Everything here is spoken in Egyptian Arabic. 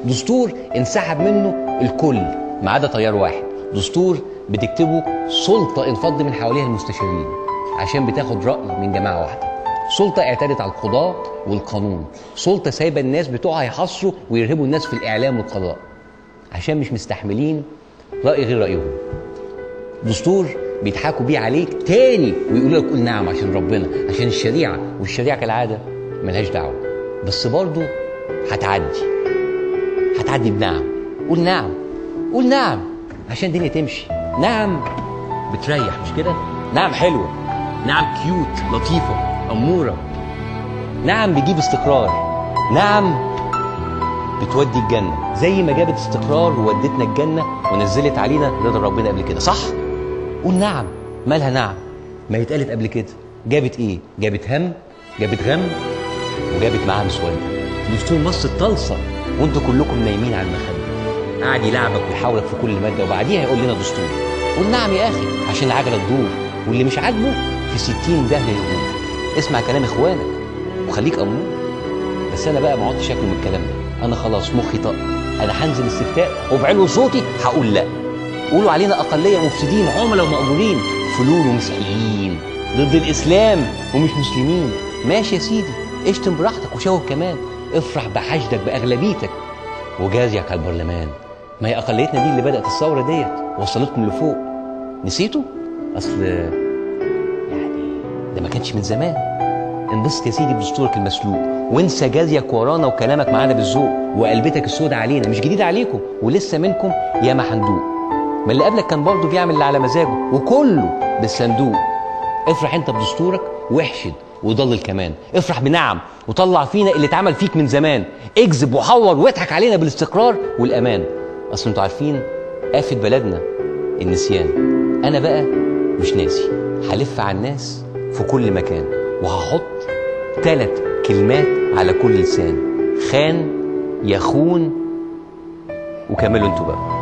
دستور انسحب منه الكل ما عدا تيار واحد دستور بتكتبه سلطه انفض من حواليها المستشارين عشان بتاخد راي من جماعه واحده سلطة اعتدت على القضاء والقانون سلطة سايبة الناس بتوعها يحصروا ويرهبوا الناس في الإعلام والقضاء عشان مش مستحملين رأي غير رأيهم دستور بيضحكوا بيه عليك تاني ويقولوا لك قول نعم عشان ربنا عشان الشريعة والشريعة كالعادة ملهاش دعوة بس برضه هتعدي هتعدي بنعم قول نعم قول نعم عشان الدنيا تمشي نعم بتريح مش كده نعم حلوة نعم كيوت لطيفة أمورة نعم بيجيب استقرار نعم بتودي الجنة زي ما جابت استقرار وودتنا الجنة ونزلت علينا رضا ربنا قبل كده صح؟ قول نعم مالها نعم ما هي اتقالت قبل كده جابت ايه؟ جابت هم جابت غم وجابت معاها نسوان دستور مصر الطلسة وانتوا كلكم نايمين على المخدة قاعد يلعبك ويحاولك في كل مادة وبعديها يقول لنا دستور قول نعم يا أخي عشان العجلة تدور واللي مش عاجبه في ستين داهية يقول اسمع كلام اخوانك وخليك امور بس انا بقى ما عدتش اكل من الكلام ده انا خلاص مخي طق انا هنزل استفتاء وبعلو صوتي هقول لا قولوا علينا اقليه مفسدين عملاء ومأجورين فلول ومسيحيين ضد الاسلام ومش مسلمين ماشي يا سيدي اشتم براحتك وشاور كمان افرح بحشدك باغلبيتك وجازيك على البرلمان ما هي اقليتنا دي اللي بدات الثوره ديت وصلتكم لفوق نسيتوا اصل يعني ده ما كانش من زمان انبسط يا سيدي بدستورك المسلوق وانسى جازيك ورانا وكلامك معانا بالذوق وقلبتك السوداء علينا مش جديد عليكم ولسه منكم ياما هندوق ما اللي قبلك كان برضه بيعمل اللي على مزاجه وكله بالصندوق افرح انت بدستورك واحشد وضلل كمان افرح بنعم وطلع فينا اللي اتعمل فيك من زمان اكذب وحور واضحك علينا بالاستقرار والامان اصل انتوا عارفين آفة بلدنا النسيان انا بقى مش ناسي هلف على الناس في كل مكان وهحط ثلاث كلمات على كل لسان خان يخون وكملوا انتوا بقى